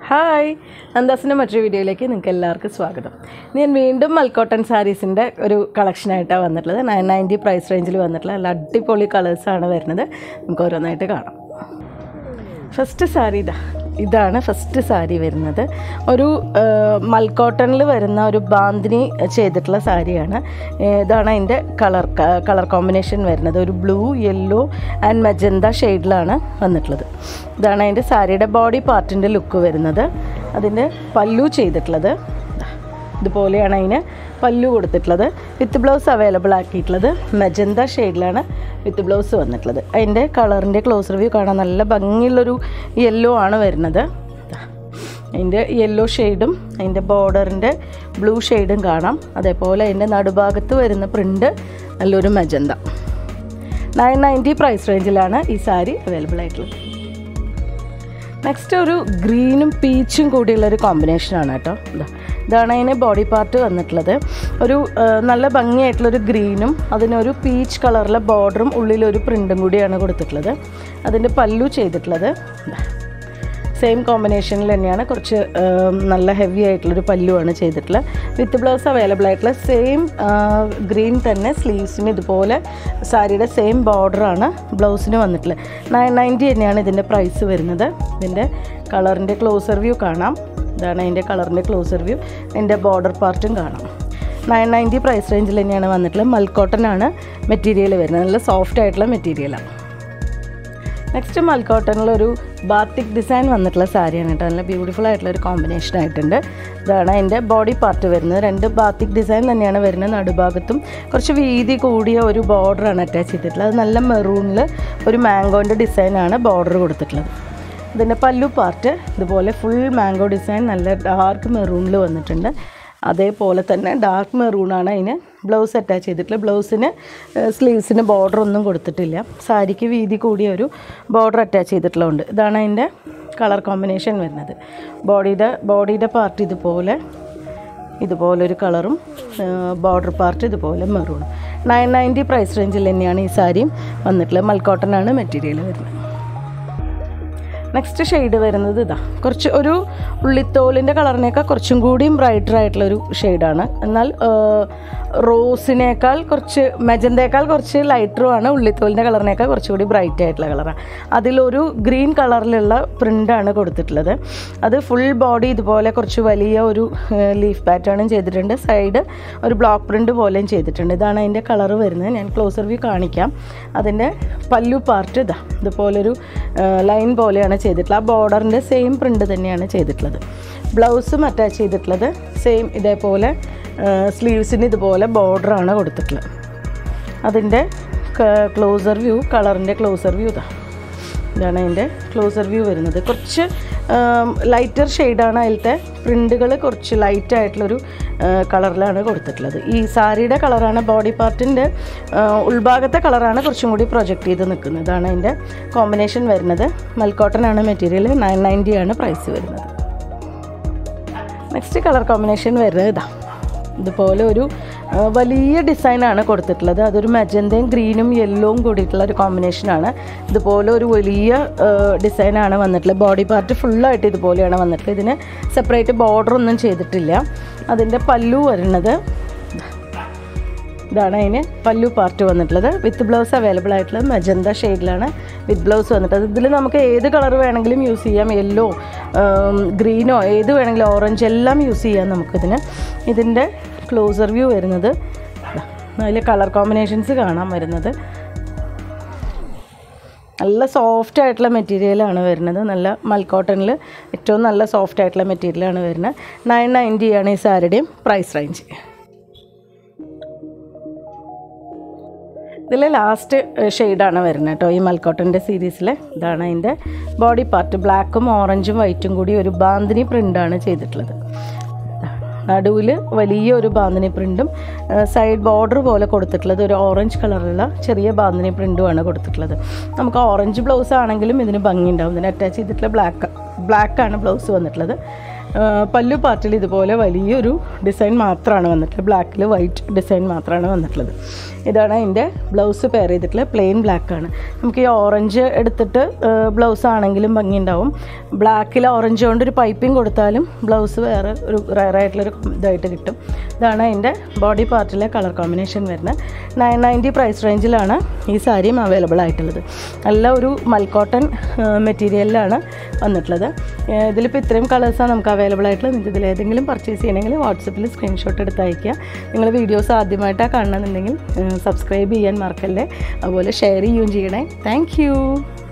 hi നന്ദാസിൻ്റെ മറ്റൊരു വീഡിയോയിലേക്ക് നിങ്ങൾക്ക് എല്ലാവർക്കും സ്വാഗതം ഞാൻ വീണ്ടും മൽക്കോട്ടൺ സാരീസിൻ്റെ ഒരു കളക്ഷനായിട്ടാണ് വന്നിട്ടുള്ളത് നയൻ നയൻറ്റി പ്രൈസ് റേഞ്ചിൽ വന്നിട്ടുള്ള നല്ല അടിപൊളി കളേഴ്സാണ് വരുന്നത് നമുക്ക് ഓരോന്നായിട്ട് കാണാം ഫസ്റ്റ് സാരി ഇതാ ഇതാണ് ഫസ്റ്റ് സാരി വരുന്നത് ഒരു മൽക്കോട്ടണിൽ വരുന്ന ഒരു ബാന്തിനി ചെയ്തിട്ടുള്ള സാരിയാണ് ഏഹ് ഇതാണ് അതിൻ്റെ കളർ കളർ കോമ്പിനേഷൻ വരുന്നത് ഒരു ബ്ലൂ യെല്ലോ ആൻഡ് മജന്ത ഷെയ്ഡിലാണ് വന്നിട്ടുള്ളത് ഇതാണ് അതിൻ്റെ സാരിയുടെ ബോഡി പാർട്ടിൻ്റെ ലുക്ക് വരുന്നത് അതിൻ്റെ പല്ലു ചെയ്തിട്ടുള്ളത് ഇതുപോലെയാണ് അതിന് പല്ലു കൊടുത്തിട്ടുള്ളത് വിത്ത് ബ്ലൗസ് അവൈലബിൾ ആക്കിയിട്ടുള്ളത് മെജന്ത ഷെയ്ഡിലാണ് വിത്ത് ബ്ലൗസ് വന്നിട്ടുള്ളത് അതിൻ്റെ കളറിൻ്റെ ക്ലോസ് റിവ്യൂ കാണാൻ നല്ല ഭംഗിയുള്ളൊരു യെല്ലോ ആണ് വരുന്നത് അതിൻ്റെ യെല്ലോ ഷെയ്ഡും അതിൻ്റെ ബോർഡറിൻ്റെ ബ്ലൂ ഷെയ്ഡും കാണാം അതേപോലെ അതിൻ്റെ നടുഭാഗത്ത് വരുന്ന പ്രിൻ്റ് നല്ലൊരു മെജന്ത നയൻ നയൻറ്റി പ്രൈസ് റേഞ്ചിലാണ് ഈ സാരി അവൈലബിൾ ആയിട്ടുള്ളത് നെക്സ്റ്റ് ഒരു ഗ്രീനും പീച്ചും കൂടിയുള്ള ഒരു കോമ്പിനേഷനാണ് കേട്ടോ ഇതാ ഇതാണ് അതിന് ബോഡി പാർട്ട് വന്നിട്ടുള്ളത് ഒരു ആ, നല്ല ഭംഗിയായിട്ടുള്ളൊരു ഗ്രീനും അതിനൊരു പീച്ച് കളറിലെ ബോർഡറും ഉള്ളിലൊരു പ്രിൻറ്റും കൂടിയാണ് കൊടുത്തിട്ടുള്ളത് അതിൻ്റെ പല്ലു ചെയ്തിട്ടുള്ളത് ഇതാ സെയിം കോമ്പിനേഷനിൽ തന്നെയാണ് കുറച്ച് ആ, നല്ല ഹെവി ആയിട്ടുള്ളൊരു പല്ലുവാണ് ചെയ്തിട്ടുള്ളത് വിത്ത് ബ്ലൗസ് അവൈലബിൾ ആയിട്ടുള്ള സെയിം ഗ്രീൻ തന്നെ സ്ലീവ്സിന് ഇതുപോലെ സാരിയുടെ സെയിം ബോർഡറാണ് ബ്ലൗസിന് വന്നിട്ടുള്ളത് നയൻ നയൻറ്റി തന്നെയാണ് ഇതിൻ്റെ പ്രൈസ് വരുന്നത് ഇതിൻ്റെ കളറിൻ്റെ ക്ലോസർ വ്യൂ കാണാം ഇതാണ് അതിൻ്റെ കളറിൻ്റെ ക്ലോസർ വ്യൂ അതിൻ്റെ ബോർഡർ പാർട്ടും കാണാം നയൻ നയൻറ്റി പ്രൈസ് റേഞ്ചിൽ തന്നെയാണ് വന്നിട്ടുള്ളത് മൽക്കോട്ടൺ ആണ് മെറ്റീരിയൽ വരുന്നത് നല്ല സോഫ്റ്റ് ആയിട്ടുള്ള മെറ്റീരിയലാണ് നെക്സ്റ്റ് മൽക്കോട്ടണിലൊരു ബാത്തിക് ഡിസൈൻ വന്നിട്ടുള്ള സാരിയാണ് കേട്ടോ നല്ല ബ്യൂട്ടിഫുൾ ആയിട്ടുള്ള ഒരു കോമ്പിനേഷൻ ആയിട്ടുണ്ട് ഇതാണ് അതിൻ്റെ ബോഡി പാർട്ട് വരുന്നത് രണ്ട് ബാത്തിക് ഡിസൈൻ തന്നെയാണ് വരുന്നത് നടുഭാഗത്തും കുറച്ച് വീതി കൂടിയ ഒരു ബോർഡറാണ് അറ്റാച്ച് ചെയ്തിട്ടുള്ളത് അത് നല്ല മെറൂണിൽ ഒരു മാംഗോൻ്റെ ഡിസൈനാണ് ബോർഡർ കൊടുത്തിട്ടുള്ളത് ഇതിൻ്റെ പല്ലു പാർട്ട് ഇതുപോലെ ഫുൾ മാംഗോ ഡിസൈൻ നല്ല ഡാർക്ക് മെറൂണിൽ വന്നിട്ടുണ്ട് അതേപോലെ തന്നെ ഡാർക്ക് മെറൂണാണ് അതിന് ബ്ലൗസ് അറ്റാച്ച് ചെയ്തിട്ടുള്ളത് ബ്ലൗസിന് സ്ലീവ്സിന് ബോർഡർ ഒന്നും കൊടുത്തിട്ടില്ല സാരിക്ക് വീതി കൂടിയ ഒരു ബോർഡർ അറ്റാച്ച് ചെയ്തിട്ടുള്ളതുണ്ട് ഇതാണ് അതിൻ്റെ കളർ കോമ്പിനേഷൻ വരുന്നത് ബോഡിയുടെ ബോഡിയുടെ പാർട്ട് ഇതുപോലെ ഇതുപോലൊരു കളറും ബോർഡർ പാർട്ട് ഇതുപോലെ മെറൂണും നയൻ നയൻറ്റി പ്രൈസ് റേഞ്ചിൽ തന്നെയാണ് ഈ സാരിയും വന്നിട്ടുള്ളത് മൽക്കോട്ടൺ ആണ് മെറ്റീരിയൽ വരുന്നത് നെക്സ്റ്റ് ഷെയ്ഡ് വരുന്നത് ഇതാ കുറച്ച് ഒരു ഉള്ളിത്തോലിൻ്റെ കളറിനേക്കാൾ കുറച്ചും കൂടിയും ബ്രൈറ്റർ ആയിട്ടുള്ളൊരു ഷെയ്ഡാണ് എന്നാൽ റോസിനേക്കാൾ കുറച്ച് മെജന്തേക്കാൾ കുറച്ച് ലൈറ്ററുമാണ് ഉള്ളിത്തോലിൻ്റെ കളറിനേക്കാൾ കുറച്ചുകൂടി ബ്രൈറ്റ് ആയിട്ടുള്ള കളറാണ് അതിലൊരു ഗ്രീൻ കളറിലുള്ള പ്രിൻ്റാണ് കൊടുത്തിട്ടുള്ളത് അത് ഫുൾ ബോഡി ഇതുപോലെ കുറച്ച് വലിയ ഒരു ലീഫ് പാറ്റേണും ചെയ്തിട്ടുണ്ട് സൈഡ് ഒരു ബ്ലോക്ക് പ്രിൻ്റ് പോലെയും ചെയ്തിട്ടുണ്ട് ഇതാണ് അതിൻ്റെ കളർ വരുന്നത് ഞാൻ ക്ലോസർ വ്യൂ കാണിക്കാം അതിൻ്റെ പല്ലു പാർട്ട് ഇതാ ഇതുപോലൊരു ലൈൻ പോലെയാണ് ചെയ്തിട്ടുള്ളത് ആ ബോർഡറിൻ്റെ സെയിം പ്രിൻ്റ് തന്നെയാണ് ചെയ്തിട്ടുള്ളത് ബ്ലൗസും അറ്റാച്ച് ചെയ്തിട്ടുള്ളത് സെയിം ഇതേപോലെ സ്ലീവ്സിന് ഇതുപോലെ ബോർഡറാണ് കൊടുത്തിട്ടുള്ളത് അതിൻ്റെ ക്ലോസർ വ്യൂ കളറിൻ്റെ ക്ലോസർ വ്യൂ ഇതാ ഇതാണ് അതിൻ്റെ ക്ലോസർ വ്യൂ വരുന്നത് കുറച്ച് ലൈറ്റർ ഷെയ്ഡാണ് അതിലത്തെ പ്രിൻ്റുകൾ കുറച്ച് ലൈറ്റ് ആയിട്ടുള്ളൊരു കളറിലാണ് കൊടുത്തിട്ടുള്ളത് ഈ സാരിയുടെ കളറാണ് ബോഡി പാർട്ടിൻ്റെ ഉൾഭാഗത്തെ കളറാണ് കുറച്ചും കൂടി പ്രൊജക്റ്റ് ചെയ്ത് നിൽക്കുന്നത് ഇതാണ് അതിൻ്റെ കോമ്പിനേഷൻ വരുന്നത് മൽക്കോട്ടൺ ആണ് മെറ്റീരിയൽ നയൻ നയൻറ്റി ആണ് പ്രൈസ് വരുന്നത് നെക്സ്റ്റ് കളർ കോമ്പിനേഷൻ വരുന്നത് ഇതാ ഇതുപോലെ ഒരു ആ, വലിയ ഡിസൈനാണ് കൊടുത്തിട്ടുള്ളത് അതൊരു മജന്തയും ഗ്രീനും യെല്ലോവും കൂടിയിട്ടുള്ള ഒരു കോമ്പിനേഷനാണ് ഇതുപോലെ ഒരു വലിയ ആ, ഡിസൈനാണ് വന്നിട്ടുള്ളത് ബോഡി പാർട്ട് ഫുള്ളായിട്ട് ഇതുപോലെയാണ് വന്നിട്ടുള്ളത് ഇതിന് സെപ്പറേറ്റ് ബോർഡർ ഒന്നും ചെയ്തിട്ടില്ല അതിൻ്റെ പല്ലു വരുന്നത് ഇതാണ് അതിന് പല്ലു പാർട്ട് വന്നിട്ടുള്ളത് വിത്ത് ബ്ലൗസ് അവൈലബിൾ ആയിട്ടുള്ളത് മജന്ത ഷെയ്ഡിലാണ് വിത്ത് ബ്ലൗസ് വന്നിട്ടുള്ളത് ഇതിൽ നമുക്ക് ഏത് കളർ വേണമെങ്കിലും യൂസ് ചെയ്യാം യെല്ലോ ഗ്രീനോ ഏത് വേണമെങ്കിലും ഓറഞ്ച് എല്ലാം യൂസ് ചെയ്യാം നമുക്കിതിന് ഇതിൻ്റെ ക്ലോസർ വ്യൂ വരുന്നത് അതിൽ കളർ കോമ്പിനേഷൻസ് കാണാൻ വരുന്നത് നല്ല സോഫ്റ്റ് ആയിട്ടുള്ള മെറ്റീരിയലാണ് വരുന്നത് നല്ല മൽക്കോട്ടണിൽ ഏറ്റവും നല്ല സോഫ്റ്റ് ആയിട്ടുള്ള മെറ്റീരിയലാണ് വരുന്നത് നയൻ നയൻറ്റി ആണ് ഈ സാരിയുടെയും പ്രൈസ് റേഞ്ച് ഇതിൽ ലാസ്റ്റ് ഷെയ്ഡാണ് വരുന്നത് കേട്ടോ ഈ മൽക്കോട്ടൻ്റെ സീരീസിൽ ഇതാണ് അതിൻ്റെ ബോഡി പാർട്ട് ബ്ലാക്കും ഓറഞ്ചും വൈറ്റും കൂടി ഒരു ബാന്തിനി പ്രിൻ്റാണ് ചെയ്തിട്ടുള്ളത് നടുവിൽ വലിയ ഒരു ബാന്തിനി പ്രിൻറ്റും സൈഡ് ബോർഡർ പോലെ കൊടുത്തിട്ടുള്ളത് ഒരു ഓറഞ്ച് കളറുള്ള ചെറിയ ബാന്തിനി പ്രിൻറ്റുമാണ് കൊടുത്തിട്ടുള്ളത് നമുക്ക് ഓറഞ്ച് ബ്ലൗസ് ആണെങ്കിലും ഇതിന് ഭംഗി ഉണ്ടാവും ഇതിന് അറ്റാച്ച് ചെയ്തിട്ടുള്ള ബ്ലാക്ക് ബ്ലാക്കാണ് ബ്ലൗസ് വന്നിട്ടുള്ളത് പല്ലു പാർട്ടിൽ ഇതുപോലെ വലിയൊരു ഡിസൈൻ മാത്രമാണ് വന്നിട്ടുള്ളത് ബ്ലാക്കിൽ വൈറ്റ് ഡിസൈൻ മാത്രമാണ് വന്നിട്ടുള്ളത് ഇതാണ് അതിൻ്റെ ബ്ലൗസ് പെയർ ചെയ്തിട്ടുള്ളത് പ്ലെയിൻ ബ്ലാക്കാണ് നമുക്ക് ഈ ഓറഞ്ച് എടുത്തിട്ട് ബ്ലൗസ് ആണെങ്കിലും ഭംഗിയുണ്ടാവും ബ്ലാക്കിൽ ഓറഞ്ച് കൊണ്ട് ഒരു പൈപ്പിംഗ് കൊടുത്താലും ബ്ലൗസ് വേറെ ഒരു റയറായിട്ടുള്ളൊരു ഇതായിട്ട് കിട്ടും ഇതാണ് അതിൻ്റെ ബോഡി പാർട്ടിലെ കളർ കോമ്പിനേഷൻ വരുന്നത് നയൻ നയൻറ്റി പ്രൈസ് റേഞ്ചിലാണ് ഈ സാരിയും അവൈലബിൾ ആയിട്ടുള്ളത് നല്ല ഒരു മൽക്കോട്ടൺ മെറ്റീരിയലിലാണ് വന്നിട്ടുള്ളത് ഏഹ് ഇതിലിപ്പോൾ ഇത്രയും കളേഴ്സാണ് നമുക്ക് അവൈലബിൾ ആയിട്ടുള്ളത് നിങ്ങൾക്ക് ഇതിൽ ഏതെങ്കിലും പർച്ചേസ് ചെയ്യണമെങ്കിൽ വാട്സപ്പിൽ സ്ക്രീൻഷോട്ട് എടുത്ത് അയയ്ക്കുക നിങ്ങൾ വീഡിയോസ് ആദ്യമായിട്ടാണ് കാണണമെന്നുണ്ടെങ്കിൽ സബ്സ്ക്രൈബ് ചെയ്യാൻ മറക്കല്ലേ അതുപോലെ ഷെയർ ചെയ്യുകയും ചെയ്യണേ താങ്ക്